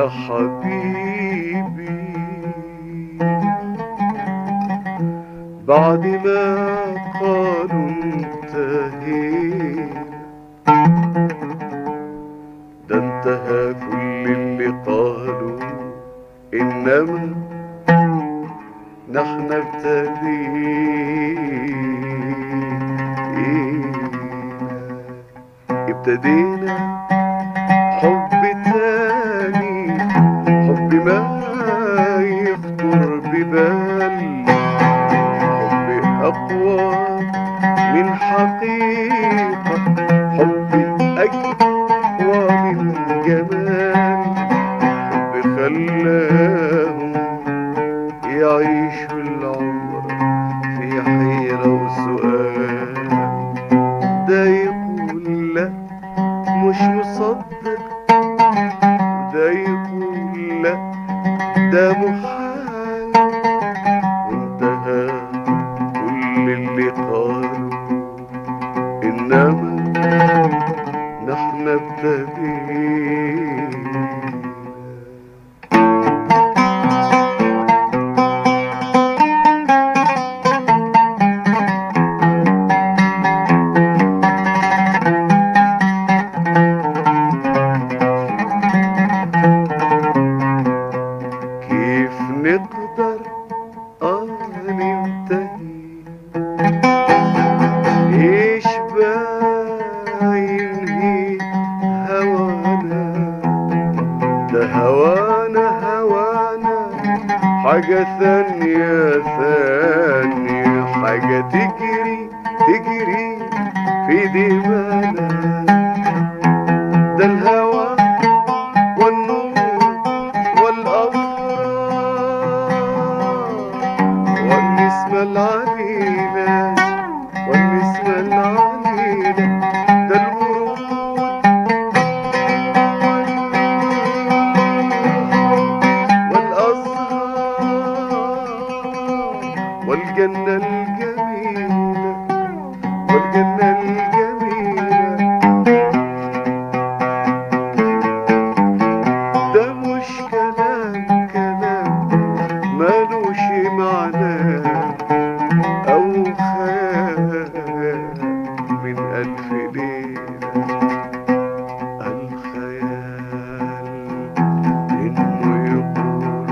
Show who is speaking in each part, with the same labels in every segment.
Speaker 1: يا حبيبي بعد ما قالوا انتهينا ده انتهى كل اللي قالوا إنما نحن ابتدينا ابتدينا حب تاني حب ما يخطر ببال حب أقوى من حقيقة حب أقوى من جمال حب خلاهم يعيشوا العمر في حيرة وسؤال ده يقول لا مش مصدق ده يقول لا ده محال وانتهى كل اللي قالوا إنما نحن ابتدينا كيف نقدر آه ننتهي إيش باين هي هوانا ده هوانا هوانا حاجة ثانية ثانية حاجة تجري تجري في دمانا ده الهوى والنور والأفراح والنسمة العليلة والنسمة العليلة ده الورود والأزهار والجنة الجميلة والجنة الجميلة ده مش كلام كلام مالوش معنى أو خيال من ألف ليلة الخيال إنه يقول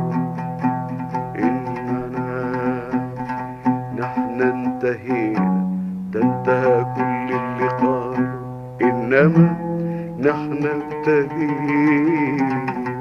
Speaker 1: إننا نحن انتهينا ده انتهى كل اللي قالوا إنما نحن ابتدينا